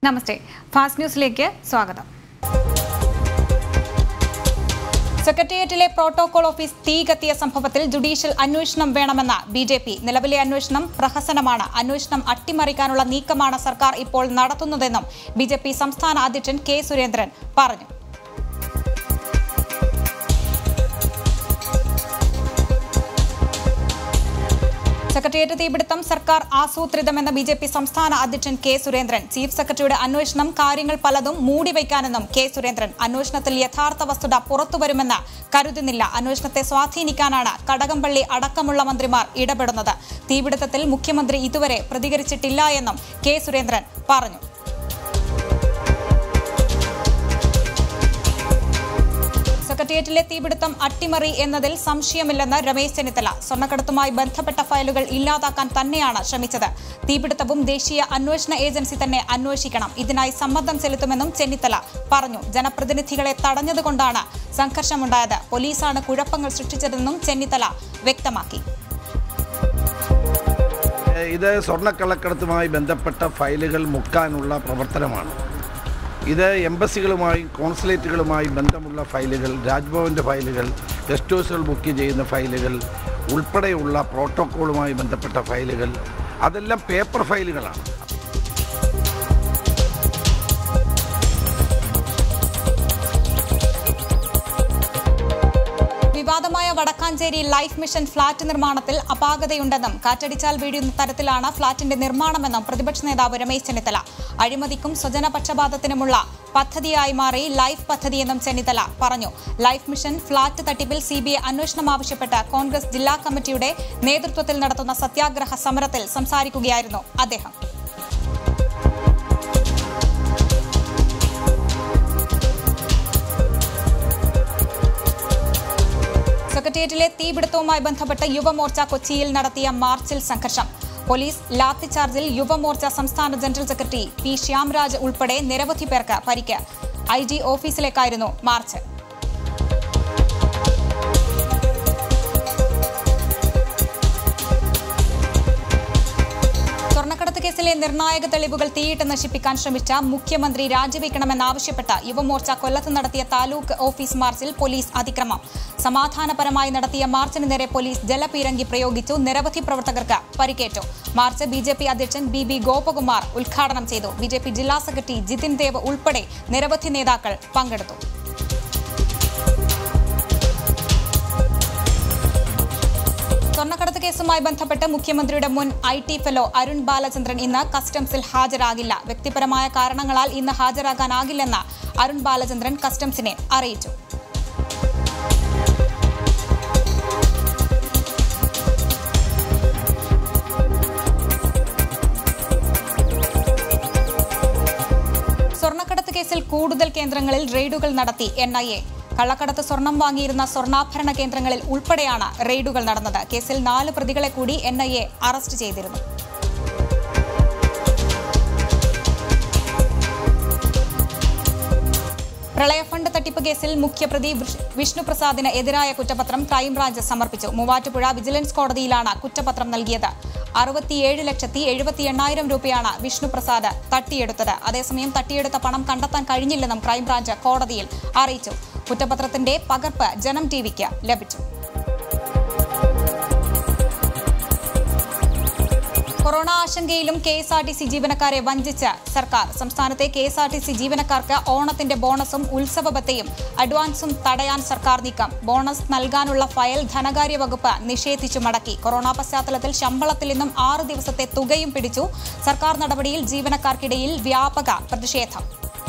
നമസ്തേ fast ന്യൂസിലേക്ക് സ്വാഗതം സെക്രട്ടേറിയറ്റിലെ protocol office തീ കത്തിയ സംഭവത്തിൽ ജുഡീഷ്യൽ അന്വേഷണം വേണമെന്ന് ബി ജെ പി നിലവിലെ അന്വേഷണം പ്രഹസനമാണ് അന്വേഷണം അട്ടിമറിക്കാനുള്ള നീക്കമാണ് സർക്കാർ ഇപ്പോൾ നടത്തുന്നതെന്നും ബി ജെ പി സംസ്ഥാന അധ്യക്ഷൻ കെ സുരേന്ദ്രൻ പറഞ്ഞു സെക്രട്ടേറിയറ്റ് തീപിടുത്തം സർക്കാർ ആസൂത്രിതമെന്ന ബി ജെ പി സംസ്ഥാന അധ്യക്ഷൻ കെ സുരേന്ദ്രൻ ചീഫ് സെക്രട്ടറിയുടെ അന്വേഷണം കാര്യങ്ങൾ പലതും മൂടിവയ്ക്കാനെന്നും കെ സുരേന്ദ്രൻ അന്വേഷണത്തിൽ യഥാർത്ഥ വസ്തുത പുറത്തുവരുമെന്ന് കരുതുന്നില്ല അന്വേഷണത്തെ സ്വാധീനിക്കാനാണ് കടകംപള്ളി അടക്കമുള്ള മന്ത്രിമാർ ഇടപെടുന്നത് തീപിടുത്തത്തിൽ മുഖ്യമന്ത്രി ഇതുവരെ പ്രതികരിച്ചിട്ടില്ല എന്നും കെ സുരേന്ദ്രൻ പറഞ്ഞു സെക്രട്ടേറിയറ്റിലെ തീപിടുത്തം അട്ടിമറി എന്നതിൽ സംശയമില്ലെന്ന് രമേശ് ചെന്നിത്തല സ്വർണ്ണക്കടത്തുമായി ബന്ധപ്പെട്ട ഫയലുകൾ ഇല്ലാതാക്കാൻ തന്നെയാണ് ശ്രമിച്ചത് തീപിടുത്തവും ദേശീയ അന്വേഷണ ഏജൻസി തന്നെ അന്വേഷിക്കണം ഇതിനായി സമ്മർദ്ദം ചെലുത്തുമെന്നും ചെന്നിത്തല പറഞ്ഞു ജനപ്രതിനിധികളെ തടഞ്ഞതുകൊണ്ടാണ് സംഘർഷമുണ്ടായത് പോലീസാണ് കുഴപ്പങ്ങൾ സൃഷ്ടിച്ചതെന്നും ചെന്നിത്തല വ്യക്തമാക്കി ഇത് സ്വർണ്ണക്കള്ളക്കടത്തുമായി ബന്ധപ്പെട്ട ഫയലുകൾ മുക്കാനുള്ള പ്രവർത്തനമാണ് ഇത് എംബസികളുമായും കോൺസുലേറ്റുകളുമായി ബന്ധമുള്ള ഫയലുകൾ രാജ്ഭവൻ്റെ ഫയലുകൾ ഗസ്റ്റ് ഹൗസുകൾ ബുക്ക് ചെയ്യുന്ന ഫയലുകൾ ഉൾപ്പെടെയുള്ള പ്രോട്ടോക്കോളുമായി ബന്ധപ്പെട്ട ഫയലുകൾ അതെല്ലാം പേപ്പർ ഫയലുകളാണ് വിവാദമായ വടക്കാഞ്ചേരി ലൈഫ് മിഷൻ ഫ്ളാറ്റ് നിർമ്മാണത്തിൽ അപാകതയുണ്ടെന്നും കാറ്റടിച്ചാൽ വീഴുന്ന തരത്തിലാണ് ഫ്ളാറ്റിന്റെ നിർമ്മാണമെന്നും പ്രതിപക്ഷ നേതാവ് രമേശ് ചെന്നിത്തല അഴിമതിക്കും സ്വജനപക്ഷപാതത്തിനുമുള്ള പദ്ധതിയായി മാറി ലൈഫ് പദ്ധതിയെന്നും ചെന്നിത്തല പറഞ്ഞു ലൈഫ് മിഷൻ ഫ്ളാറ്റ് തട്ടിപ്പിൽ സി ബി ഐ അന്വേഷണം ആവശ്യപ്പെട്ട് കോൺഗ്രസ് ജില്ലാ കമ്മിറ്റിയുടെ നേതൃത്വത്തിൽ നടത്തുന്ന സത്യാഗ്രഹ സമരത്തിൽ സംസാരിക്കുകയായിരുന്നു അദ്ദേഹം സെക്രട്ടേറിയറ്റിലെ തീപിടുത്തവുമായി ബന്ധപ്പെട്ട് യുവമോർച്ച കൊച്ചിയിൽ നടത്തിയ മാർച്ചിൽ സംഘർഷം പോലീസ് ലാത്തിചാർജിൽ യുവമോർച്ച സംസ്ഥാന ജനറൽ സെക്രട്ടറി പി ശ്യാംരാജ് ഉൾപ്പെടെ നിരവധി പേർക്ക് പരിക്ക് ഐ ജി ഓഫീസിലേക്കായിരുന്നു മാർച്ച് സ്വർണ്ണക്കടത്ത് കേസിലെ നിർണായക തെളിവുകൾ തീയിട്ട് നശിപ്പിക്കാൻ ശ്രമിച്ച മുഖ്യമന്ത്രി രാജിവെക്കണമെന്നാവശ്യപ്പെട്ട് യുവമോർച്ച കൊല്ലത്ത് നടത്തിയ താലൂക്ക് ഓഫീസ് മാർച്ചിൽ പോലീസ് അതിക്രമം സമാധാനപരമായി നടത്തിയ മാർച്ചിന് നേരെ പോലീസ് ജലപീരങ്കി പ്രയോഗിച്ചു നിരവധി പ്രവർത്തകർക്ക് പരിക്കേറ്റു മാർച്ച് ബി ജെ പി അധ്യക്ഷൻ ബി ബി ഗോപകുമാർ ഉദ്ഘാടനം ചെയ്തു ബി ജെ പി ജില്ലാ സെക്രട്ടറി ജിതിൻ ദേവ് ഉൾപ്പെടെ നിരവധി നേതാക്കൾ പങ്കെടുത്തു സ്വർണ്ണക്കടത്ത് കേസുമായി ബന്ധപ്പെട്ട് മുഖ്യമന്ത്രിയുടെ മുൻ I T fellow Arun Balachandran ഇന്ന് കസ്റ്റംസിൽ ഹാജരാകില്ല വ്യക്തിപരമായ കാരണങ്ങളാൽ ഇന്ന് ഹാജരാകാനാകില്ലെന്ന് അരുൺ ബാലചന്ദ്രൻ കസ്റ്റംസിനെ അറിയിച്ചു സ്വർണ്ണക്കടത്ത് കേസിൽ കൂടുതൽ കേന്ദ്രങ്ങളിൽ റെയ്ഡുകൾ നടത്തി എൻ ഐ എ കള്ളക്കടത്ത് സ്വർണം വാങ്ങിയിരുന്ന സ്വർണ്ണാഭരണ കേന്ദ്രങ്ങളിൽ ഉൾപ്പെടെയാണ് റെയ്ഡുകൾ നടന്നത് കേസിൽ നാല് പ്രതികളെ കൂടി എൻ ഐ എ അറസ്റ്റ് ചെയ്തിരുന്നു പ്രളയഫണ്ട് തട്ടിപ്പ് കേസിൽ മുഖ്യപ്രതി വിഷ്- വിഷ്ണുപ്രസാദിന് എതിരായ കുറ്റപത്രം ക്രൈംബ്രാഞ്ച് സമർപ്പിച്ചു മൂവാറ്റുപുഴ വിജിലൻസ് കോടതിയിലാണ് കുറ്റപത്രം നൽകിയത് അറുപത്തിയേഴ് ലക്ഷത്തി എഴുപത്തി എണ്ണായിരം രൂപയാണ് വിഷ്ണുപ്രസാദ് തട്ടിയെടുത്തത് അതേസമയം തട്ടിയെടുത്ത പണം കണ്ടെത്താൻ കഴിഞ്ഞില്ലെന്നും ക്രൈംബ്രാഞ്ച് കോടതിയിൽ അറിയിച്ചു കുറ്റപത്രത്തിന്റെ പകർപ്പ് ജനം ടിവിക്ക് ലഭിച്ചു കൊറോണ ആശങ്കയിലും K S R T C ജീവനക്കാരെ വഞ്ചിച്ച് സർക്കാർ സംസ്ഥാനത്തെ K S R T C ജീവനക്കാർക്ക് ഓണത്തിന്റെ ബോണസും ഉത്സവബത്തയും അഡ്വാൻസും തടയാൻ സർക്കാർ നീക്കം ബോണസ് നൽകാനുള്ള ഫയൽ ധനകാര്യ വകുപ്പ് നിഷേധിച്ചു മടക്കി കൊറോണ പശ്ചാത്തലത്തിൽ ശമ്പളത്തിൽ നിന്നും ആറ് ദിവസത്തെ തുകയും പിടിച്ചു സർക്കാർ നടപടിയിൽ ജീവനക്കാർക്കിടയിൽ വ്യാപക പ്രതിഷേധം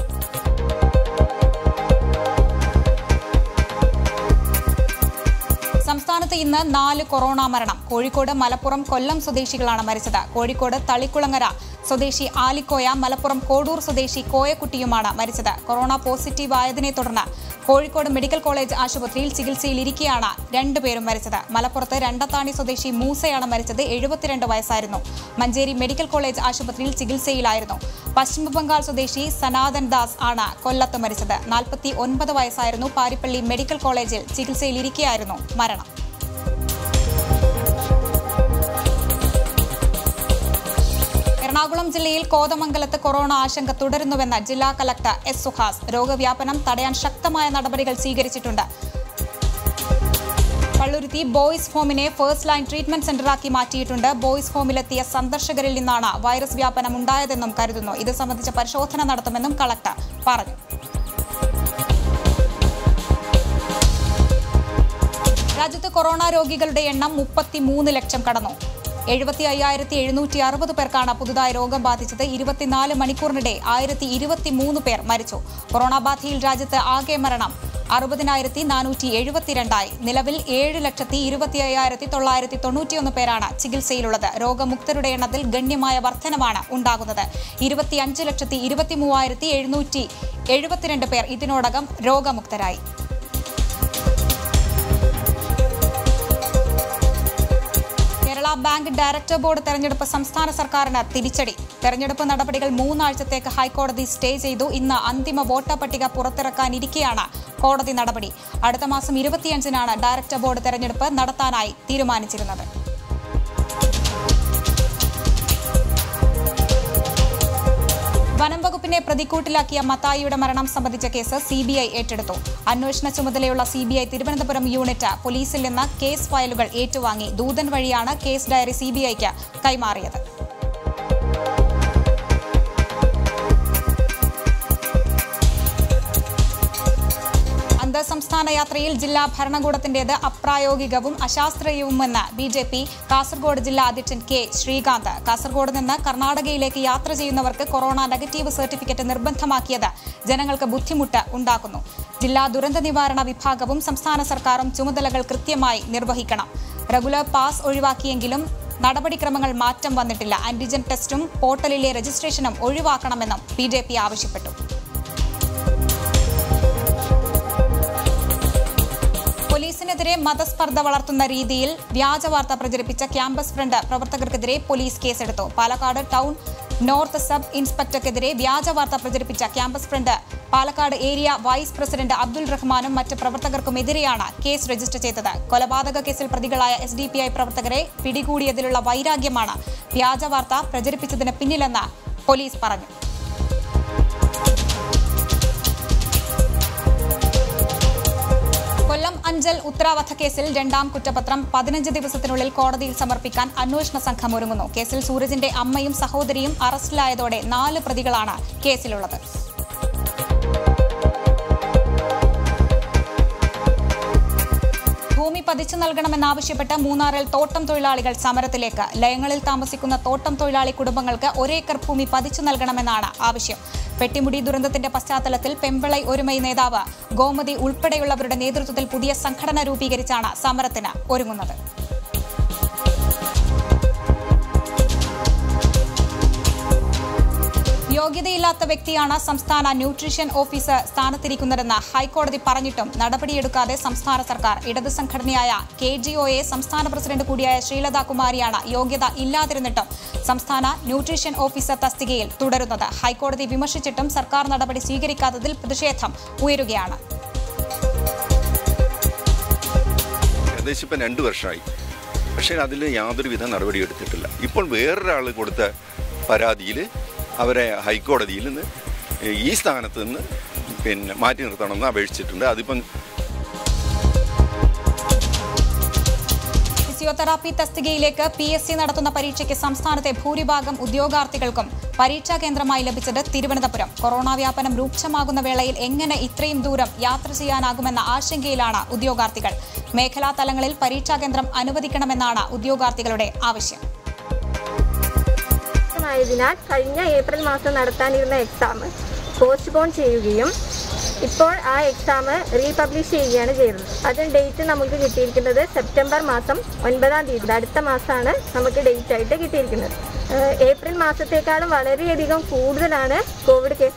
സംസ്ഥാനത്ത് ഇന്ന് നാല് കൊറോണ മരണം കോഴിക്കോട് മലപ്പുറം കൊല്ലം സ്വദേശികളാണ് മരിച്ചത് കോഴിക്കോട് തളിക്കുളങ്ങര സ്വദേശി ആലിക്കോയ മലപ്പുറം കോഡൂർ സ്വദേശി കോയക്കുട്ടിയുമാണ് മരിച്ചത് കൊറോണ പോസിറ്റീവ് ആയതിനെ തുടർന്ന് കോഴിക്കോട് മെഡിക്കൽ കോളേജ് ആശുപത്രിയിൽ ചികിത്സയിലിരിക്കെയാണ് രണ്ടുപേരും മരിച്ചത് മലപ്പുറത്ത് രണ്ടത്താണി സ്വദേശി മൂസയാണ് മരിച്ചത് എഴുപത്തിരണ്ട് വയസ്സായിരുന്നു മഞ്ചേരി മെഡിക്കൽ കോളേജ് ആശുപത്രിയിൽ ചികിത്സയിലായിരുന്നു പശ്ചിമബംഗാൾ സ്വദേശി സനാതൻ ദാസ് ആണ് കൊല്ലത്ത് മരിച്ചത് നാൽപ്പത്തി ഒൻപത് വയസ്സായിരുന്നു പാരിപ്പള്ളി മെഡിക്കൽ കോളേജിൽ ചികിത്സയിലിരിക്കെയായിരുന്നു മരണം എറണാകുളം ജില്ലയിൽ കോതമംഗലത്ത് കൊറോണ ആശങ്ക തുടരുന്നുവെന്ന് ജില്ലാ കലക്ടർ എസ് സുഹാസ് രോഗവ്യാപനം തടയാൻ ശക്തമായ നടപടികൾ സ്വീകരിച്ചിട്ടുണ്ട് പള്ളുരുത്തി ബോയ്സ് ഹോമിനെ ഫസ്റ്റ് ലൈൻ ട്രീറ്റ്മെന്റ് സെന്ററാക്കി മാറ്റിയിട്ടുണ്ട് ബോയ്സ് ഹോമിലെത്തിയ സന്ദർശകരിൽ നിന്നാണ് വൈറസ് വ്യാപനം ഉണ്ടായതെന്നും കരുതുന്നു ഇത് സംബന്ധിച്ച പരിശോധന നടത്തുമെന്നും കളക്ടർ പറഞ്ഞു രാജ്യത്ത് കൊറോണ രോഗികളുടെ എണ്ണം മുപ്പത്തിമൂന്ന് ലക്ഷം കടന്നു എഴുപത്തി അയ്യായിരത്തി എഴുന്നൂറ്റി അറുപത് പേർക്കാണ് പുതുതായി രോഗം ബാധിച്ചത് ഇരുപത്തിനാല് മണിക്കൂറിനിടെ ആയിരത്തി ഇരുപത്തിമൂന്ന് പേർ മരിച്ചു കൊറോണ ബാധയിൽ രാജ്യത്ത് ആകെ മരണം അറുപതിനായിരത്തി നാനൂറ്റി എഴുപത്തിരണ്ടായി നിലവിൽ ഏഴ് ലക്ഷത്തി ഇരുപത്തി അയ്യായിരത്തി തൊള്ളായിരത്തി തൊണ്ണൂറ്റിയൊന്ന് പേരാണ് ചികിത്സയിലുള്ളത് രോഗമുക്തരുടെ എണ്ണത്തിൽ ഗണ്യമായ വർധനമാണ് ഉണ്ടാകുന്നത് ഇരുപത്തിയഞ്ച് ലക്ഷത്തി ഇരുപത്തി മൂവായിരത്തി എഴുന്നൂറ്റി എഴുപത്തിരണ്ട് പേർ ഇതിനോടകം രോഗമുക്തരായി കേരള ബാങ്ക് ഡയറക്ടർ ബോർഡ് തെരഞ്ഞെടുപ്പ് സംസ്ഥാന സർക്കാരിന് തിരിച്ചടി തെരഞ്ഞെടുപ്പ് നടപടികൾ മൂന്നാഴ്ചത്തേക്ക് ഹൈക്കോടതി സ്റ്റേ ചെയ്തു ഇന്ന് അന്തിമ വോട്ടർ പട്ടിക പുറത്തിറക്കാനിരിക്കെയാണ് കോടതി നടപടി അടുത്ത മാസം ഇരുപത്തിയഞ്ചിനാണ് ഡയറക്ടർ ബോർഡ് തെരഞ്ഞെടുപ്പ് നടത്താനായി തീരുമാനിച്ചിരുന്നത് വനം വകുപ്പിനെ പ്രതിക്കൂട്ടിലാക്കിയ മത്തായിയുടെ മരണം സംബന്ധിച്ച കേസ് സിബിഐ ഏറ്റെടുത്തു അന്വേഷണ ചുമതലയുള്ള സിബിഐ തിരുവനന്തപുരം യൂണിറ്റ് പോലീസിൽ നിന്ന് കേസ് ഫയലുകൾ ഏറ്റുവാങ്ങി ദൂതൻ വഴിയാണ് കേസ് ഡയറി സിബിഐക്ക് കൈമാറിയത് അന്തർ സംസ്ഥാന യാത്രയിൽ ജില്ലാ ഭരണകൂടത്തിന്റേത് അപ്രായോഗികവും അശാസ്ത്രീയവുമെന്ന് ബി ജെ പി കാസർഗോഡ് ജില്ലാ അധ്യക്ഷൻ കെ ശ്രീകാന്ത് കാസർഗോഡ് നിന്ന് കർണാടകയിലേക്ക് യാത്ര ചെയ്യുന്നവർക്ക് കൊറോണ നെഗറ്റീവ് സർട്ടിഫിക്കറ്റ് നിർബന്ധമാക്കിയത് ജനങ്ങൾക്ക് ബുദ്ധിമുട്ട് ഉണ്ടാക്കുന്നു ജില്ലാ ദുരന്ത നിവാരണ വിഭാഗവും സംസ്ഥാന സർക്കാരും ചുമതലകൾ കൃത്യമായി നിർവഹിക്കണം റെഗുലർ പാസ് ഒഴിവാക്കിയെങ്കിലും നടപടിക്രമങ്ങൾ മാറ്റം വന്നിട്ടില്ല ആന്റിജൻ ടെസ്റ്റും പോർട്ടലിലെ രജിസ്ട്രേഷനും ഒഴിവാക്കണമെന്നും ബി ആവശ്യപ്പെട്ടു പോലീസിനെതിരെ മതസ്പർദ്ധ വളർത്തുന്ന രീതിയിൽ വ്യാജവാർത്ത പ്രചരിപ്പിച്ച ക്യാമ്പസ് ഫ്രണ്ട് പ്രവർത്തകർക്കെതിരെ പോലീസ് കേസെടുത്തു പാലക്കാട് ടൗൺ നോർത്ത് സബ് ഇൻസ്പെക്ടർക്കെതിരെ വ്യാജവാർത്ത പ്രചരിപ്പിച്ച campus front Palakkad area vice president Abdul റഹ്മാനും മറ്റ് പ്രവർത്തകർക്കുമെതിരെയാണ് കേസ് രജിസ്റ്റർ ചെയ്തത് കൊലപാതക കേസിൽ പ്രതികളായ എസ് ഡി പി ഐ പ്രവർത്തകരെ പിടികൂടിയതിലുള്ള വൈരാഗ്യമാണ് വ്യാജവാർത്ത പ്രചരിപ്പിച്ചതിന് പിന്നിലെന്ന് പോലീസ് പറഞ്ഞു കൊല്ലം അഞ്ചൽ ഉത്തര വധക്കേസിൽ രണ്ടാം കുറ്റപത്രം പതിനഞ്ച് ദിവസത്തിനുള്ളിൽ കോടതിയിൽ സമർപ്പിക്കാൻ അന്വേഷണ സംഘം ഒരുങ്ങുന്നു കേസിൽ സൂരജിന്റെ അമ്മയും സഹോദരിയും അറസ്റ്റിലായതോടെ നാല് പ്രതികളാണ് കേസിലുള്ളത് ഭൂമി പതിച്ചു നൽകണമെന്നാവശ്യപ്പെട്ട് മൂന്നാറിൽ തോട്ടം തൊഴിലാളികൾ സമരത്തിലേക്ക് ലയങ്ങളിൽ താമസിക്കുന്ന തോട്ടം തൊഴിലാളി കുടുംബങ്ങൾക്ക് ഒരേക്കർ ഭൂമി പതിച്ചു നൽകണമെന്നാണ് ആവശ്യം പെട്ടിമുടി ദുരന്തത്തിന്റെ പശ്ചാത്തലത്തിൽ പെമ്പിളൈ ഒരുമൈ നേതാവ് ഗോമതി ഉൾപ്പെടെയുള്ളവരുടെ നേതൃത്വത്തിൽ പുതിയ സംഘടന രൂപീകരിച്ചാണ് സമരത്തിന് ഒരുങ്ങുന്നത് യോഗ്യതയില്ലാത്ത വ്യക്തിയാണ് സംസ്ഥാന ന്യൂട്രീഷൻ ഓഫീസർ സ്ഥാനത്തിരിക്കുന്നതെന്ന് ഹൈക്കോടതി പറഞ്ഞിട്ടും നടപടിയെടുക്കാതെ സംസ്ഥാന സർക്കാർ ഇടത് സംഘടനയായ കെ ജി ഒയെ സംസ്ഥാന പ്രസിഡന്റ് കൂടിയായ ശ്രീലത കുമാരിയാണ് യോഗ്യത ഇല്ലാതിരുന്നിട്ടും സംസ്ഥാന ന്യൂട്രീഷൻ ഓഫീസർ തസ്തികയിൽ തുടരുന്നത് ഹൈക്കോടതി വിമർശിച്ചിട്ടും സർക്കാർ നടപടി സ്വീകരിക്കാത്തതിൽ പ്രതിഷേധം ഉയരുകയാണ് ഏകദേശം ഇപ്പം രണ്ട് വർഷമായി പക്ഷേ അതിൽ യാതൊരുവിധ നടപടി എടുത്തിട്ടില്ല ഇപ്പോൾ വേറൊരാൾ കൊടുത്ത പരാതിയിൽ അവരെ ഹൈക്കോടതിയിൽ നിന്ന് ഈ സ്ഥാനത്ത് നിന്ന് പിന്നെ മാറ്റി നിർത്തണമെന്ന് അപേക്ഷിച്ചിട്ടുണ്ട് അതിപ്പം ഫിസിയോതെറാപ്പി തസ്തികയിലേക്ക് പി എസ് സി നടത്തുന്ന പരീക്ഷയ്ക്ക് സംസ്ഥാനത്തെ ഭൂരിഭാഗം ഉദ്യോഗാർത്ഥികൾക്കും പരീക്ഷാ കേന്ദ്രമായി ലഭിച്ചത് തിരുവനന്തപുരം കൊറോണ വ്യാപനം രൂക്ഷമാകുന്ന വേളയിൽ എങ്ങനെ ഇത്രയും ദൂരം യാത്ര ചെയ്യാനാകുമെന്ന ആശങ്കയിലാണ് ഉദ്യോഗാർത്ഥികൾ മേഖലാ തലങ്ങളിൽ പരീക്ഷാ കേന്ദ്രം അനുവദിക്കണമെന്നാണ് ഉദ്യോഗാർത്ഥികളുടെ ആവശ്യം ആയതിനാൽ കഴിഞ്ഞ ഏപ്രിൽ മാസം നടത്താനിരുന്ന എക്സാം പോസ്റ്റ്പോൺ ചെയ്യുകയും ഇപ്പോൾ ആ എക്സാം റീപബ്ലിഷ് ചെയ്യുകയാണ് ചെയ്തത് അതിന് ഡേറ്റ് നമുക്ക് കിട്ടിയിരിക്കുന്നത് സെപ്റ്റംബർ മാസം ഒൻപതാം തീയതി അടുത്ത മാസമാണ് നമുക്ക് ഡേറ്റ് ആയിട്ട് കിട്ടിയിരിക്കുന്നത് ഏഹ് ഏപ്രിൽ മാസത്തേക്കാളും വളരെയധികം കൂടുതലാണ് കോവിഡ് കേസ്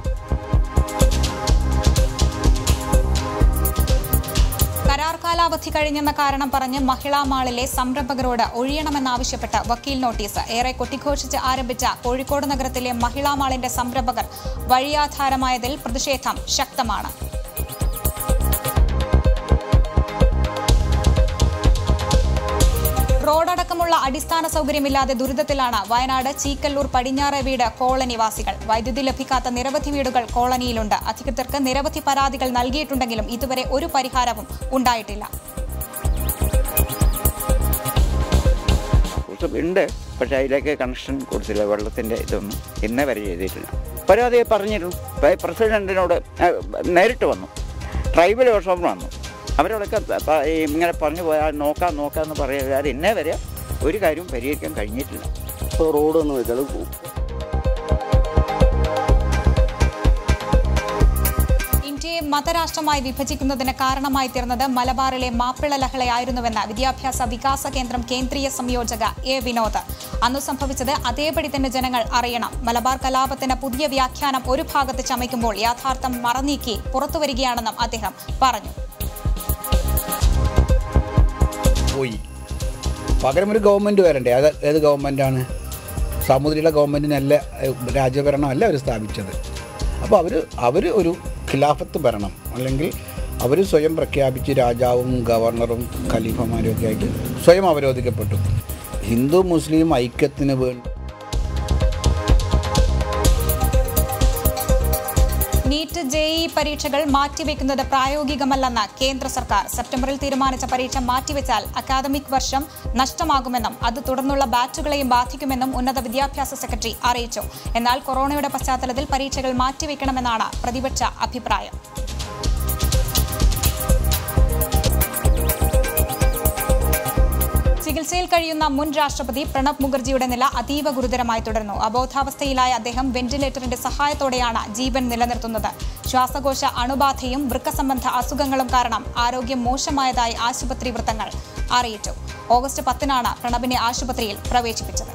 കരാർ കാലാവധി കഴിഞ്ഞെന്ന കാരണം പറഞ്ഞ് മഹിളാ മാളിലെ സംരംഭകരോട് ഒഴിയണമെന്നാവശ്യപ്പെട്ട് വക്കീൽ നോട്ടീസ് ഏറെ കൊട്ടിഘോഷിച്ച് ആരംഭിച്ച കോഴിക്കോട് നഗരത്തിലെ മഹിളാ മാളിന്റെ സംരംഭകർ വഴിയാധാരമായതിൽ പ്രതിഷേധം ശക്തമാണ് റോഡടക്കമുള്ള അടിസ്ഥാന സൗകര്യമില്ലാതെ ദുരിതത്തിലാണ് വയനാട് ചീക്കല്ലൂർ പടിഞ്ഞാറെ വീട് കോളനിവാസികൾ വൈദ്യുതി ലഭിക്കാത്ത നിരവധി വീടുകൾ കോളനിയിലുണ്ട് അധികൃതർക്ക് നിരവധി പരാതികൾ നൽകിയിട്ടുണ്ടെങ്കിലും ഇതുവരെ ഒരു പരിഹാരവും ഉണ്ടായിട്ടില്ല കുറിച്ച് ഉണ്ട് പക്ഷേ അതിലേക്ക് കണക്ഷൻ കൊടുത്തില്ല വെള്ളത്തിൻ്റെ ഇതൊന്നും ഇന്നേ വരെ ചെയ്തിട്ടില്ല പരാതി പറഞ്ഞിരുന്നു പ- പ്രസിഡന്റിനോട് ആ, നേരിട്ട് വന്നു ട്രൈബൽ വർഷം വന്നു അവരോടൊക്കെ പ- പ- ഈ ഇങ്ങനെ പറഞ്ഞു പോയാൽ നോക്കാം നോക്കാമെന്ന് പറയാതെ ഇന്നേ വരെ ഒരു കാര്യവും പരിഹരിക്കാൻ കഴിഞ്ഞിട്ടില്ല ഇപ്പോൾ റോഡ് എന്ന് വെച്ചാൽ ഇന്ത്യയെ മതരാഷ്ട്രമായി വിഭജിക്കുന്നതിന് കാരണമായി തീർന്നത് മലബാറിലെ മാപ്പിള ലഹളയായിരുന്നുവെന്ന് വിദ്യാഭ്യാസ വികാസ കേന്ദ്രം കേന്ദ്രീയ സംയോജക എ വിനോദ് അന്നു സംഭവിച്ചത് അതേപടി തന്നെ ജനങ്ങൾ അറിയണം മലബാർ കലാപത്തിന് പുതിയ വ്യാഖ്യാനം ഒരു ഭാഗത്ത് ചമയ്ക്കുമ്പോൾ യാഥാർത്ഥ്യം മറനീക്കി പുറത്തുവരികയാണെന്നും അദ്ദേഹം പറഞ്ഞു പോയി പകരം ഒരു ഗവൺമെൻറ് വരണ്ടേ അത് ഏത് ഗവൺമെൻറ്റാണ് സാമൂതിരിയുടെ ഗവൺമെൻറ്റിനല്ല ഏഹ്, രാജ്യഭരണമല്ല അവർ സ്ഥാപിച്ചത് അപ്പോൾ അവർ അവർ ഒരു ഖിലാഫത്ത് ഭരണം അല്ലെങ്കിൽ അവർ സ്വയം പ്രഖ്യാപിച്ച് രാജാവും ഗവർണറും ഖലീഫമാരും ഒക്കെ ആയിട്ട് സ്വയം അവരോധിക്കപ്പെട്ടു ഹിന്ദു മുസ്ലിം ഐക്യത്തിന് വേണ്ടി നീറ്റ് ജെഇ പരീക്ഷകൾ മാറ്റിവെക്കുന്നത് പ്രായോഗികമല്ലെന്ന് കേന്ദ്ര സർക്കാർ സെപ്റ്റംബറിൽ തീരുമാനിച്ച പരീക്ഷ മാറ്റിവെച്ചാൽ അക്കാദമിക് വർഷം നഷ്ടമാകുമെന്നും അത് തുടർന്നുള്ള ബാച്ചുകളെയും ബാധിക്കുമെന്നും ഉന്നത വിദ്യാഭ്യാസ സെക്രട്ടറി അറിയിച്ചു എന്നാൽ കൊറോണയുടെ പശ്ചാത്തലത്തിൽ പരീക്ഷകൾ മാറ്റിവെക്കണമെന്നാണ് പ്രതിപക്ഷ അഭിപ്രായം ചികിത്സയിൽ കഴിയുന്ന മുൻ രാഷ്ട്രപതി പ്രണബ് മുഖർജിയുടെ നില അതീവ ഗുരുതരമായി തുടരുന്നു അബോധാവസ്ഥയിലായ അദ്ദേഹം വെന്റിലേറ്ററിന്റെ സഹായത്തോടെയാണ് ജീവൻ നിലനിർത്തുന്നത് ശ്വാസകോശ അണുബാധയും വൃക്ക സംബന്ധ അസുഖങ്ങളും കാരണം ആരോഗ്യം മോശമായതായി ആശുപത്രി വൃത്തങ്ങൾ അറിയിച്ചു ഓഗസ്റ്റ് പത്തിനാണ് പ്രണബിനെ ആശുപത്രിയിൽ പ്രവേശിപ്പിച്ചത്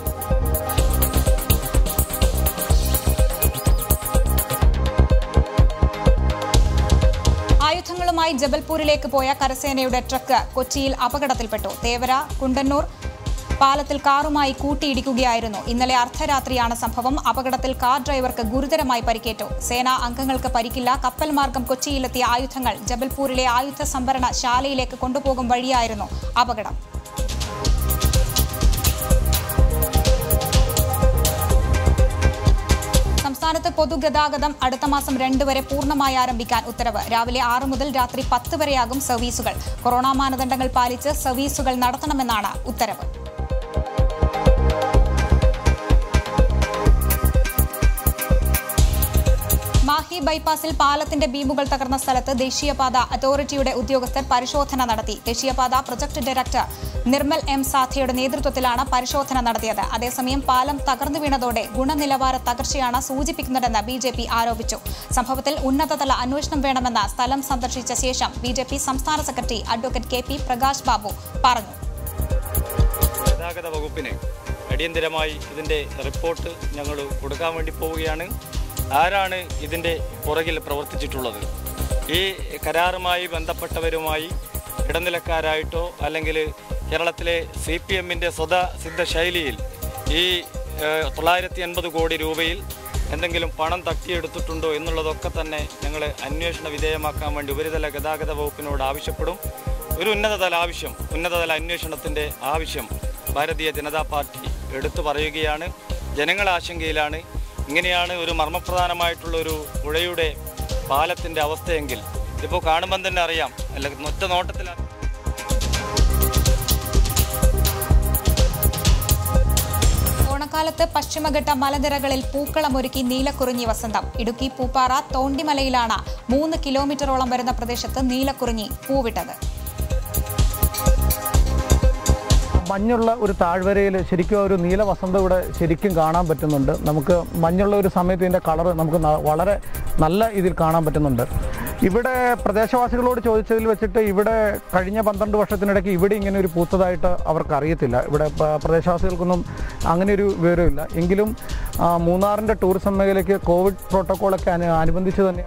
ആയുധങ്ങളുമായി ജബൽപൂരിലേക്ക് പോയ കരസേനയുടെ ട്രക്ക് കൊച്ചിയിൽ അപകടത്തിൽപ്പെട്ടു തേവര കുണ്ടന്നൂർ പാലത്തിൽ കാറുമായി കൂട്ടിയിടിക്കുകയായിരുന്നു ഇന്നലെ അർദ്ധരാത്രിയാണ് സംഭവം അപകടത്തിൽ കാർ ഡ്രൈവർക്ക് ഗുരുതരമായി പരിക്കേറ്റു സേനാ അംഗങ്ങൾക്ക് പരിക്കില്ല കപ്പൽ മാർഗം കൊച്ചിയിലെത്തിയ ആയുധങ്ങൾ ജബൽപൂരിലെ ആയുധ സംഭരണ ശാലയിലേക്ക് കൊണ്ടുപോകും വഴിയായിരുന്നു അപകടം സംസ്ഥാനത്ത് പൊതുഗതാഗതം അടുത്ത മാസം രണ്ട് വരെ പൂർണ്ണമായി ആരംഭിക്കാൻ ഉത്തരവ് രാവിലെ ആറ് മുതൽ രാത്രി പത്ത് വരെയാകും സർവീസുകൾ കൊറോണ മാനദണ്ഡങ്ങൾ പാലിച്ച് സർവീസുകൾ നടത്തണമെന്നാണ് ഉത്തരവ് മാഹി ബൈപ്പാസിൽ പാലത്തിന്റെ ബീമുകൾ തകർന്ന സ്ഥലത്ത് ദേശീയപാത അതോറിറ്റിയുടെ ഉദ്യോഗസ്ഥർ പരിശോധന നടത്തി ദേശീയപാത പ്രൊജക്ട് ഡയറക്ടർ നിർമ്മൽ എം സാഥയുടെ നേതൃത്വത്തിലാണ് പരിശോധന നടത്തിയത് അതേസമയം പാലം തകർന്നു വീണതോടെ ഗുണനിലവാര തകർച്ചയാണ് സൂചിപ്പിക്കുന്നതെന്ന് ബി ജെ പി ആരോപിച്ചു സംഭവത്തിൽ ഉന്നതതല അന്വേഷണം വേണമെന്ന് സ്ഥലം സന്ദർശിച്ച ശേഷം ബി ജെ പി സംസ്ഥാന secretary advocate K P Prakash Babu പറഞ്ഞു ഗതാഗത വകുപ്പിന് അടിയന്തിരമായി ഇതിൻ്റെ റിപ്പോർട്ട് ഞങ്ങൾ കൊടുക്കാൻ വേണ്ടി പോവുകയാണ് ആരാണ് ഇതിൻ്റെ പുറകിൽ പ്രവർത്തിച്ചിട്ടുള്ളത് ഈ കരാറുമായി ബന്ധപ്പെട്ടവരുമായി ഇടനിലക്കാരായിട്ടോ അല്ലെങ്കിൽ കേരളത്തിലെ സി പി എമ്മിൻ്റെ സ്വതസിദ്ധ ശൈലിയിൽ ഈ ഏഹ്, തൊള്ളായിരത്തി എൺപത് കോടി രൂപയിൽ എന്തെങ്കിലും പണം തട്ടിയെടുത്തിട്ടുണ്ടോ എന്നുള്ളതൊക്കെ തന്നെ ഞങ്ങൾ അന്വേഷണ വിധേയമാക്കാൻ വേണ്ടി ഉപരിതല ഗതാഗത വകുപ്പിനോട് ആവശ്യപ്പെടും ഒരു ഉന്നതതല ആവശ്യം ഉന്നതതല അന്വേഷണത്തിൻ്റെ ആവശ്യം ഭാരതീയ ജനതാ പാർട്ടി എടുത്തു പറയുകയാണ് ജനങ്ങൾ ആശങ്കയിലാണ് ഇങ്ങനെയാണ് ഒരു മർമ്മപ്രധാനമായിട്ടുള്ള ഒരു പുഴയുടെ പാലത്തിൻ്റെ അവസ്ഥയെങ്കിൽ ഇതിപ്പോൾ കാണുമ്പം തന്നെ അറിയാം അല്ല ഒറ്റ നോട്ടത്തിൽ ഓണക്കാലത്ത് പശ്ചിമഘട്ട മലനിരകളിൽ പൂക്കളമൊരുക്കി നീലക്കുറിഞ്ഞി വസന്തം ഇടുക്കി പൂപ്പാറ തോണ്ടിമലയിലാണ് മൂന്ന് കിലോമീറ്ററോളം വരുന്ന പ്രദേശത്ത് നീലക്കുറിഞ്ഞി പൂവിട്ടത് മഞ്ഞുള്ള ഒരു താഴ്വരയിൽ ശരിക്കും ഒരു നീല വസന്തം ഇവിടെ ശരിക്കും കാണാൻ പറ്റുന്നുണ്ട് നമുക്ക് മഞ്ഞുള്ള ഒരു സമയത്ത് ഇതിൻ്റെ കളർ നമുക്ക് ന- വളരെ നല്ല ഇതിൽ കാണാൻ പറ്റുന്നുണ്ട് ഇവിടെ പ്രദേശവാസികളോട് ചോദിച്ചതിൽ വെച്ചിട്ട് ഇവിടെ കഴിഞ്ഞ പന്ത്രണ്ട് വർഷത്തിനിടയ്ക്ക് ഇവിടെ ഇങ്ങനെ ഒരു പൂത്തതായിട്ട് അവർക്ക് അറിയത്തില്ല ഇവിടെ പ- പ്രദേശവാസികൾക്കൊന്നും അങ്ങനെ ഒരു വിവരമില്ല എങ്കിലും ആ, മൂന്നാറിൻ്റെ ടൂറിസം മേഖലയ്ക്ക് കോവിഡ് പ്രോട്ടോക്കോളൊക്കെ അനു അനുബന്ധിച്ച് തന്നെ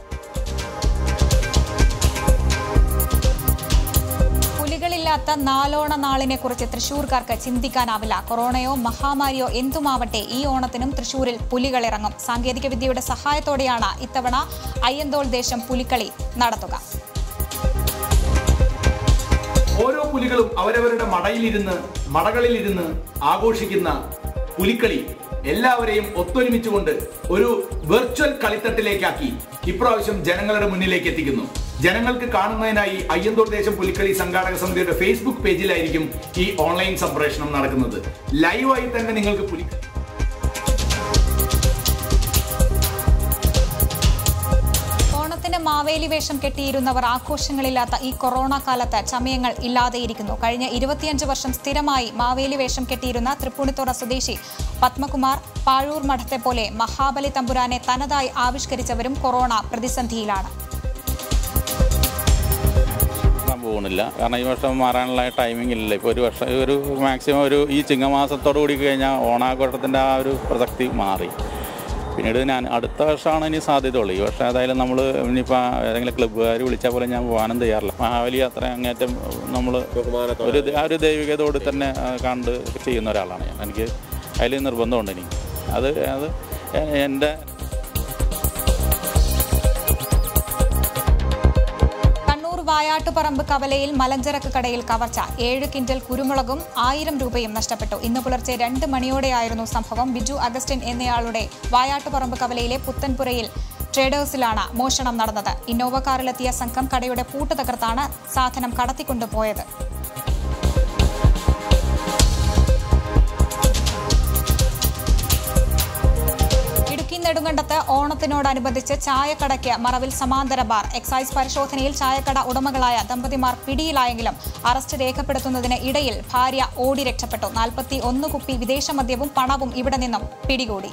പുലികളില്ലാത്ത നാലോണ നാളിനെ കുറിച്ച് തൃശൂർക്കാർക്ക് ചിന്തിക്കാനാവില്ല കൊറോണയോ മഹാമാരിയോ എന്തുമാവട്ടെ ഈ ഓണത്തിനും തൃശൂരിൽ പുലികളിറങ്ങും സാങ്കേതിക വിദ്യയുടെ സഹായത്തോടെയാണ് ഇത്തവണ അയ്യന്തോൾ ദേശം പുലിക്കളി നടത്തുക ഓരോ പുലികളും അവരവരുടെ മടയിലിരുന്ന് മടകളിലിരുന്ന് ആഘോഷിക്കുന്ന പുലിക്കളി എല്ലാവരെയും ഒത്തൊരുമിച്ചുകൊണ്ട് ഒരു വെർച്വൽ കളിത്തട്ടിലേക്കാക്കി ഇപ്രാവശ്യം ജനങ്ങളുടെ മുന്നിലേക്ക് എത്തിക്കുന്നു ജനങ്ങൾക്ക് കാണുന്നതിനായി അയ്യന്തോൾ ദേശം പുലിക്കളി സംഘാടക സമിതിയുടെ ഫേസ്ബുക്ക് പേജിലായിരിക്കും ഈ ഓൺലൈൻ സംപ്രേഷണം നടക്കുന്നത് ലൈവായി തന്നെ നിങ്ങൾക്ക് പുലി ഓണത്തിന് മാവേലി വേഷം കെട്ടിയിരുന്നവർ ആഘോഷങ്ങളില്ലാത്ത ഈ കൊറോണ കാലത്ത് ചമയങ്ങൾ ഇല്ലാതെയിരിക്കുന്നു കഴിഞ്ഞ ഇരുപത്തിയഞ്ച് വർഷം സ്ഥിരമായി മാവേലി വേഷം കെട്ടിയിരുന്ന തൃപ്പൂണിത്തുറ സ്വദേശി പത്മകുമാർ പാഴൂർ മഠത്തെ പോലെ മഹാബലി തമ്പുരാനെ തനതായി ആവിഷ്കരിച്ചവരും കൊറോണ പ്രതിസന്ധിയിലാണ് മാറാൻ പോകുന്നില്ല കാരണം ഈ വർഷം മാറാനുള്ള ടൈമിംഗ് ഇല്ല ഇപ്പോൾ ഒരു വർഷം ഒരു മാക്സിമം ഒരു ഈ ചിങ്ങമാസത്തോടു കൂടി കഴിഞ്ഞാൽ ഓണാഘോഷത്തിൻ്റെ ആ ഒരു പ്രസക്തി മാറി പിന്നീട് ഞാൻ അടുത്ത വർഷമാണ് ഇനി സാധ്യതയുള്ളൂ ഈ വർഷം ഏതായാലും നമ്മൾ ഇനിയിപ്പോൾ ഏതെങ്കിലും ക്ലബ്ബുകാർ വിളിച്ചാൽ പോലെ ഞാൻ പോകാനും തയ്യാറില്ല മഹാബലി അത്ര അങ്ങേറ്റം നമ്മൾ ഒരു ആ ഒരു ദൈവികതയോട് തന്നെ ആ, കണ്ട് ചെയ്യുന്ന ഒരാളാണ് ഞാൻ എനിക്ക് അതിൽ നിർബന്ധമുണ്ട് എനിക്ക് അത് അത് എ- എൻ്റെ കണ്ണൂർ വായാട്ടുപറമ്പ് കവലയിൽ മലഞ്ചരക്ക് കടയിൽ കവർച്ച ഏഴ് കിൻഡൽ കുരുമുളകും ആയിരം രൂപയും നഷ്ടപ്പെട്ടു ഇന്ന് പുലർച്ചെ രണ്ട് മണിയോടെയായിരുന്നു സംഭവം ബിജു അഗസ്റ്റിൻ എന്നയാളുടെ വായാട്ടുപറമ്പ് കവലയിലെ പുത്തൻപുരയിൽ ട്രേഡേഴ്സിലാണ് മോഷണം നടന്നത് ഇന്നോവ കാറിലെത്തിയ സംഘം കടയുടെ പൂട്ട് തകർത്താണ് സാധനം കടത്തിക്കൊണ്ടുപോയത് ഇടുക്കി നെടുങ്കണ്ടത്ത് ഓണത്തിനോടനുബന്ധിച്ച് ചായക്കടയ്ക്ക് മറവിൽ സമാന്തര ബാർ എക്സൈസ് പരിശോധനയിൽ ചായക്കട ഉടമകളായ ദമ്പതിമാർ പിടിയിലായെങ്കിലും അറസ്റ്റ് രേഖപ്പെടുത്തുന്നതിന് ഇടയിൽ ഭാര്യ ഓടി രക്ഷപ്പെട്ടു നാൽപ്പത്തി ഒന്ന് കുപ്പി വിദേശ മദ്യവും പണവും ഇവിടെ നിന്നും പിടികൂടി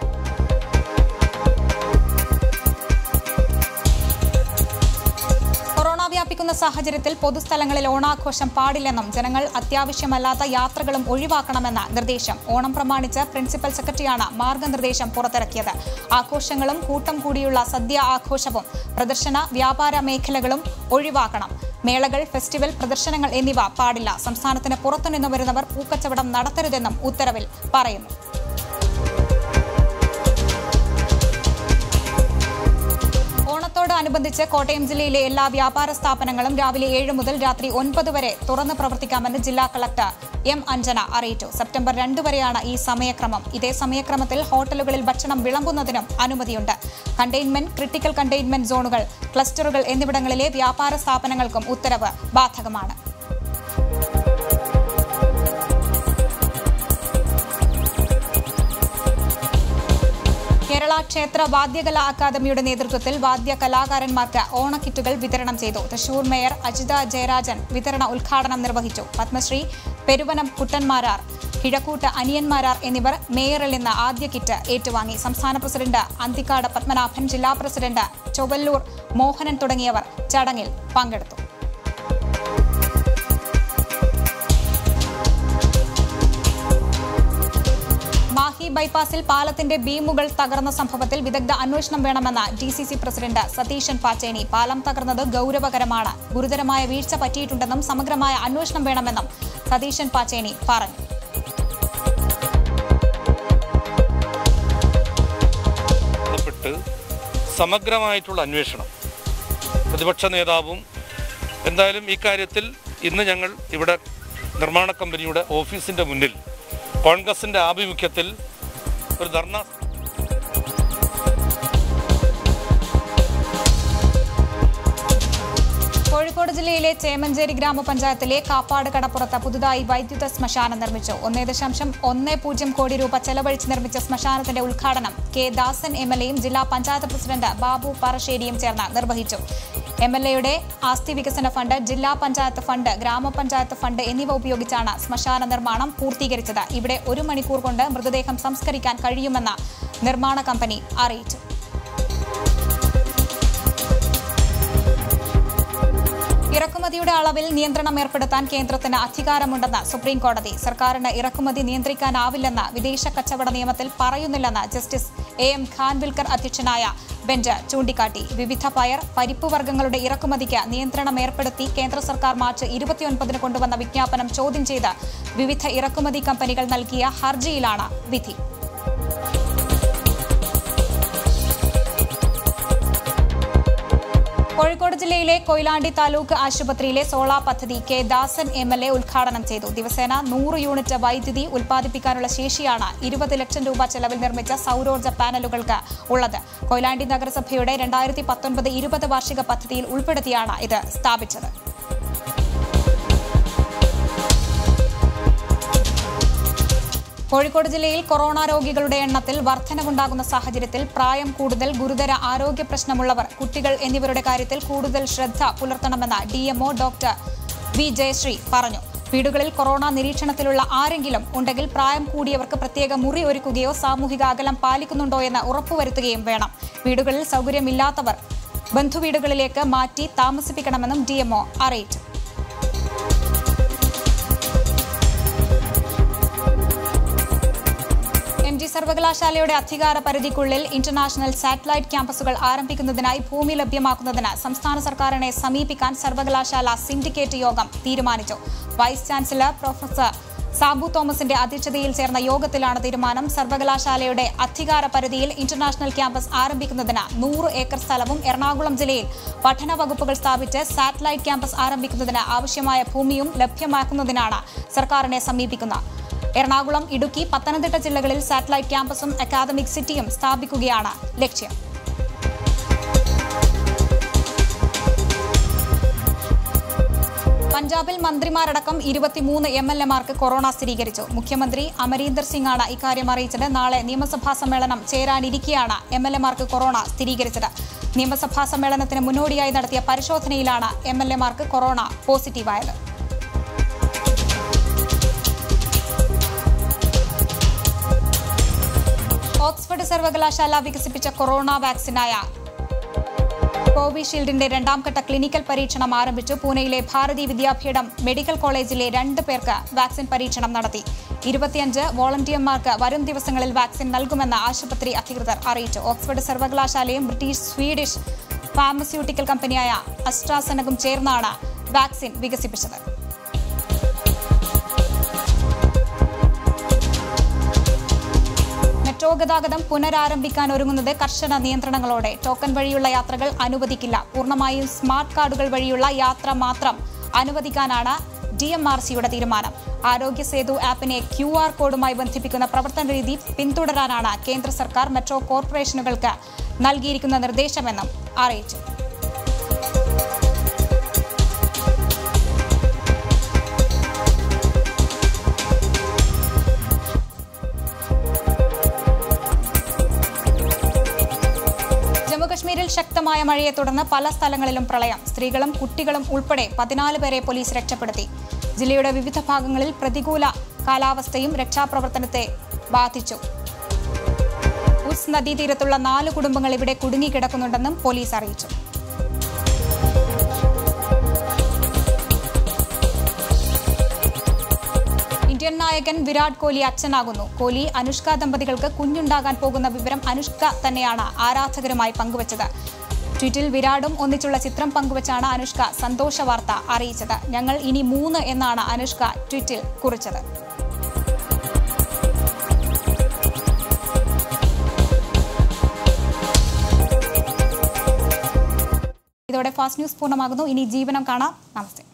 കൊറോണ വ്യാപിക്കുന്ന സാഹചര്യത്തിൽ പൊതുസ്ഥലങ്ങളിൽ ഓണാഘോഷം പാടില്ലെന്നും ജനങ്ങൾ അത്യാവശ്യമല്ലാത്ത യാത്രകളും ഒഴിവാക്കണമെന്ന നിർദ്ദേശം ഓണം പ്രമാണിച്ച് പ്രിൻസിപ്പൽ സെക്രട്ടറിയാണ് മാർഗനിർദ്ദേശം പുറത്തിറക്കിയത് ആഘോഷങ്ങളും കൂട്ടം കൂടിയുള്ള സദ്യ ആഘോഷവും പ്രദർശന വ്യാപാര മേഖലകളും ഒഴിവാക്കണം മേളകൾ ഫെസ്റ്റിവൽ പ്രദർശനങ്ങൾ എന്നിവ പാടില്ല സംസ്ഥാനത്തിന് പുറത്തുനിന്ന് വരുന്നവർ പൂക്കച്ചവടം നടത്തരുതെന്നും ഉത്തരവിൽ പറയുന്നു ഓണത്തോടനുബന്ധിച്ച് കോട്ടയം ജില്ലയിലെ എല്ലാ വ്യാപാര സ്ഥാപനങ്ങളും രാവിലെ ഏഴ് മുതൽ രാത്രി ഒൻപത് വരെ തുറന്ന് പ്രവർത്തിക്കാമെന്ന് ജില്ലാ കളക്ടർ എം അഞ്ജന അറിയിച്ചു സെപ്റ്റംബർ രണ്ട് വരെയാണ് ഈ സമയക്രമം ഇതേ സമയക്രമത്തിൽ ഹോട്ടലുകളിൽ ഭക്ഷണം വിളമ്പുന്നതിനും അനുമതിയുണ്ട് കണ്ടെയ്ൻമെന്റ് ക്രിട്ടിക്കൽ കണ്ടെയ്ൻമെന്റ് സോണുകൾ ക്ലസ്റ്ററുകൾ എന്നിവിടങ്ങളിലെ വ്യാപാര സ്ഥാപനങ്ങൾക്കും ഉത്തരവ് ബാധകമാണ് കേരള ക്ഷേത്ര വാദ്യകലാ അക്കാദമിയുടെ നേതൃത്വത്തിൽ വാദ്യ കലാകാരന്മാർക്ക് ഓണക്കിറ്റുകൾ വിതരണം ചെയ്തു തൃശൂർ മേയർ അജിത ജയരാജൻ വിതരണ ഉദ്ഘാടനം നിർവഹിച്ചു പത്മശ്രീ പെരുവനം കുട്ടന്മാരാർ കിഴക്കൂട്ട് അനിയന്മാരാർ എന്നിവർ മേയറിൽ നിന്ന് ആദ്യ കിറ്റ് ഏറ്റുവാങ്ങി സംസ്ഥാന പ്രസിഡന്റ് അന്തിക്കാട് പത്മനാഭൻ ജില്ലാ പ്രസിഡന്റ് ചൊവ്വല്ലൂർ മോഹനൻ തുടങ്ങിയവർ ചടങ്ങിൽ പങ്കെടുത്തു മാഹി ബൈപ്പാസിൽ പാലത്തിന്റെ ബീമുകൾ തകർന്ന സംഭവത്തിൽ വിദഗ്ധ അന്വേഷണം വേണമെന്ന് D C C president Satheesan Pacheni പാലം തകർന്നത് ഗൌരവകരമാണ് ഗുരുതരമായ വീഴ്ച പറ്റിയിട്ടുണ്ടെന്നും സമഗ്രമായ അന്വേഷണം വേണമെന്നും സതീശൻ പാച്ചേനി പറഞ്ഞു ബന്ധപ്പെട്ട് സമഗ്രമായിട്ടുള്ള അന്വേഷണം പ്രതിപക്ഷ നേതാവും എന്തായാലും ഈ കാര്യത്തിൽ ഇന്ന് ഞങ്ങൾ ഇവിടെ നിർമ്മാണ കമ്പനിയുടെ ഓഫീസിൻ്റെ മുന്നിൽ കോൺഗ്രസിൻ്റെ ആഭിമുഖ്യത്തിൽ ഒരു ധർണ കോഴിക്കോട് ജില്ലയിലെ ചേമഞ്ചേരി ഗ്രാമപഞ്ചായത്തിലെ കാപ്പാട് കടപ്പുറത്ത് പുതുതായി വൈദ്യുത ശ്മശാനം നിർമ്മിച്ചു ഒന്നേ ദശാംശം ഒന്ന് പൂജ്യം കോടി രൂപ ചെലവഴിച്ച് നിർമ്മിച്ച ശ്മശാനത്തിന്റെ ഉദ്ഘാടനം കെ ദാസൻ എം എൽ എയും ജില്ലാ പഞ്ചായത്ത് പ്രസിഡന്റ് ബാബു പറശ്ശേരിയും ചേർന്ന് നിർവഹിച്ചു എം എൽ എയുടെ ആസ്തി വികസന ഫണ്ട് ജില്ലാ പഞ്ചായത്ത് ഫണ്ട് ഗ്രാമപഞ്ചായത്ത് ഫണ്ട് എന്നിവ ഉപയോഗിച്ചാണ് ശ്മശാന നിർമ്മാണം പൂർത്തീകരിച്ചത് ഇവിടെ ഒരു മണിക്കൂർ കൊണ്ട് മൃതദേഹം സംസ്കരിക്കാൻ കഴിയുമെന്ന് നിർമ്മാണ കമ്പനി അറിയിച്ചു ഇറക്കുമതിയുടെ അളവിൽ നിയന്ത്രണം ഏർപ്പെടുത്താൻ കേന്ദ്രത്തിന് അധികാരമുണ്ടെന്ന് സുപ്രീം കോടതി സർക്കാരിന് ഇറക്കുമതി നിയന്ത്രിക്കാനാവില്ലെന്ന് വിദേശ കച്ചവട നിയമത്തിൽ പറയുന്നില്ലെന്ന് ജസ്റ്റിസ് എ എം ഖാൻവിൽക്കർ അധ്യക്ഷനായ ബെഞ്ച് ചൂണ്ടിക്കാട്ടി വിവിധ പയർ പരിപ്പ് വർഗ്ഗങ്ങളുടെ ഇറക്കുമതിക്ക് നിയന്ത്രണം ഏർപ്പെടുത്തി കേന്ദ്ര സർക്കാർ മാർച്ച് ഇരുപത്തിയൊൻപതിന് കൊണ്ടുവന്ന വിജ്ഞാപനം ചോദ്യം ചെയ്ത് വിവിധ ഇറക്കുമതി കമ്പനികൾ നൽകിയ ഹർജിയിലാണ് വിധി കോഴിക്കോട് ജില്ലയിലെ കൊയിലാണ്ടി താലൂക്ക് ആശുപത്രിയിലെ സോളാർ പദ്ധതി K Dasan M L A ഉദ്ഘാടനം ചെയ്തു ദിവസേന നൂറ് യൂണിറ്റ് വൈദ്യുതി ഉൽപ്പാദിപ്പിക്കാനുള്ള ശേഷിയാണ് ഇരുപത് ലക്ഷം രൂപ ചെലവിൽ നിർമ്മിച്ച സൗരോർജ്ജ പാനലുകൾക്ക് ഉള്ളത് കൊയിലാണ്ടി നഗരസഭയുടെ രണ്ടായിരത്തി പത്തൊൻപത് ഇരുപത് വാർഷിക പദ്ധതിയിൽ ഉൾപ്പെടുത്തിയാണ് ഇത് സ്ഥാപിച്ചത് കോഴിക്കോട് ജില്ലയിൽ കൊറോണ രോഗികളുടെ എണ്ണത്തിൽ വർധനവുണ്ടാകുന്ന സാഹചര്യത്തിൽ പ്രായം കൂടുതൽ ഗുരുതര ആരോഗ്യ പ്രശ്നമുള്ളവർ കുട്ടികൾ എന്നിവരുടെ കാര്യത്തിൽ കൂടുതൽ ശ്രദ്ധ പുലർത്തണമെന്ന് ഡിഎംഒ ഡോക്ടർ വി ജയശ്രീ പറഞ്ഞു വീടുകളിൽ കൊറോണ നിരീക്ഷണത്തിലുള്ള ആരെങ്കിലും ഉണ്ടെങ്കിൽ പ്രായം കൂടിയവർക്ക് പ്രത്യേക മുറി ഒരുക്കുകയോ സാമൂഹിക അകലം പാലിക്കുന്നുണ്ടോ എന്ന് ഉറപ്പുവരുത്തുകയും വേണം വീടുകളിൽ സൗകര്യമില്ലാത്തവർ ബന്ധുവീടുകളിലേക്ക് മാറ്റി താമസിപ്പിക്കണമെന്നും ഡിഎംഒ അറിയിച്ചു എം ജി സർവകലാശാലയുടെ അധികാര പരിധിക്കുള്ളിൽ ഇന്റർനാഷണൽ സാറ്റലൈറ്റ് ക്യാമ്പസുകൾ ആരംഭിക്കുന്നതിനായി ഭൂമി ലഭ്യമാക്കുന്നതിന് സംസ്ഥാന സർക്കാരിനെ സമീപിക്കാൻ സർവകലാശാല സിൻഡിക്കേറ്റ് യോഗം തീരുമാനിച്ചു വൈസ് ചാൻസലർ പ്രൊഫസർ സാബു തോമസിന്റെ അധ്യക്ഷതയിൽ ചേർന്ന യോഗത്തിലാണ് തീരുമാനം സർവകലാശാലയുടെ അധികാര പരിധിയിൽ ഇന്റർനാഷണൽ ക്യാമ്പസ് ആരംഭിക്കുന്നതിന് നൂറ് ഏക്കർ സ്ഥലവും എറണാകുളം ജില്ലയിൽ പഠന വകുപ്പുകൾ സ്ഥാപിച്ച് സാറ്റലൈറ്റ് ക്യാമ്പസ് ആരംഭിക്കുന്നതിന് ആവശ്യമായ ഭൂമിയും ലഭ്യമാക്കുന്നതിനാണ് സർക്കാരിനെ സമീപിക്കുന്നത് എറണാകുളം ഇടുക്കി പത്തനംതിട്ട ജില്ലകളിൽ സാറ്റലൈറ്റ് ക്യാമ്പസും അക്കാദമിക് സിറ്റിയും സ്ഥാപിക്കുകയാണ് ലക്ഷ്യം പഞ്ചാബിൽ മന്ത്രിമാരടക്കം ഇരുപത്തിമൂന്ന് എം എൽ എമാർക്ക് കൊറോണ സ്ഥിരീകരിച്ചു മുഖ്യമന്ത്രി അമരീന്ദർ സിംഗാണ് ഇക്കാര്യം അറിയിച്ചത് നാളെ നിയമസഭാ സമ്മേളനം ചേരാനിരിക്കെയാണ് എം എൽ എമാർക്ക് കൊറോണ സ്ഥിരീകരിച്ചത് നിയമസഭാ സമ്മേളനത്തിന് മുന്നോടിയായി നടത്തിയ പരിശോധനയിലാണ് എം എൽ എമാർക്ക് കൊറോണ പോസിറ്റീവായത് ഓക്സ്ഫോർഡ് സർവകലാശാല വികസിപ്പിച്ച കൊറോണ വാക്സിനായ കോവിഷീൽഡിന്റെ രണ്ടാം ഘട്ട ക്ലിനിക്കൽ പരീക്ഷണം ആരംഭിച്ചു പൂനെയിലെ ഭാരതി വിദ്യാപീഠം മെഡിക്കൽ കോളേജിലെ രണ്ട് പേർക്ക് വാക്സിൻ പരീക്ഷണം നടത്തി ഇരുപത്തിയഞ്ച് വോളണ്ടിയർമാർക്ക് വരും ദിവസങ്ങളിൽ വാക്സിൻ നൽകുമെന്ന് ആശുപത്രി അധികൃതർ അറിയിച്ചു ഓക്സ്ഫോർഡ് സർവകലാശാലയും ബ്രിട്ടീഷ് സ്വീഡിഷ് ഫാർമസ്യൂട്ടിക്കൽ കമ്പനിയായ അസ്ട്രാസെനകും ചേർന്നാണ് വാക്സിൻ വികസിപ്പിച്ചത് മെട്രോ ഗതാഗതം പുനരാരംഭിക്കാൻ ഒരുങ്ങുന്നത് കർശന നിയന്ത്രണങ്ങളോടെ ടോക്കൺ വഴിയുള്ള യാത്രകൾ അനുവദിക്കില്ല പൂർണ്ണമായും സ്മാർട്ട് കാർഡുകൾ വഴിയുള്ള യാത്ര മാത്രം അനുവദിക്കാനാണ് ഡി എം ആർ സിയുടെ തീരുമാനം ആരോഗ്യ സേതു ആപ്പിനെ ക്യു ആർ കോഡുമായി ബന്ധിപ്പിക്കുന്ന പ്രവർത്തന രീതി പിന്തുടരാനാണ് കേന്ദ്ര സർക്കാർ മെട്രോ കോർപ്പറേഷനുകൾക്ക് നൽകിയിരിക്കുന്ന നിർദ്ദേശമെന്നും അറിയിച്ചു ജമ്മുകശ്മീരിൽ ശക്തമായ മഴയെ തുടർന്ന് പല സ്ഥലങ്ങളിലും പ്രളയം സ്ത്രീകളും കുട്ടികളും ഉൾപ്പെടെ പതിനാല് പേരെ പോലീസ് രക്ഷപ്പെടുത്തി ജില്ലയുടെ വിവിധ ഭാഗങ്ങളിൽ പ്രതികൂല കാലാവസ്ഥയും രക്ഷാപ്രവർത്തനത്തെ ബാധിച്ചു ഉസ് നദീതീരത്തുള്ള നാല് കുടുംബങ്ങൾ ഇവിടെ കുടുങ്ങിക്കിടക്കുന്നുണ്ടെന്നും പോലീസ് അറിയിച്ചു ഇന്ത്യൻ നായകൻ വിരാട് കോഹ്ലി അച്ഛനാകുന്നു കോഹ്ലി അനുഷ്ക ദമ്പതികൾക്ക് കുഞ്ഞുണ്ടാകാൻ പോകുന്ന വിവരം അനുഷ്ക തന്നെയാണ് ആരാധകരുമായി പങ്കുവച്ചത് ട്വീറ്റിൽ വിരാടും ഒന്നിച്ചുള്ള ചിത്രം പങ്കുവച്ചാണ് അനുഷ്ക സന്തോഷ വാർത്ത അറിയിച്ചത് ഞങ്ങൾ ഇനി മൂന്ന് എന്നാണ് അനുഷ്ക ട്വീറ്റിൽ കുറിച്ചത് ഇതോടെ ഫാസ്റ്റ് ന്യൂസ് പൂർണ്ണമാകുന്നു ഇനി ജീവനം കാണാം നമസ്തേ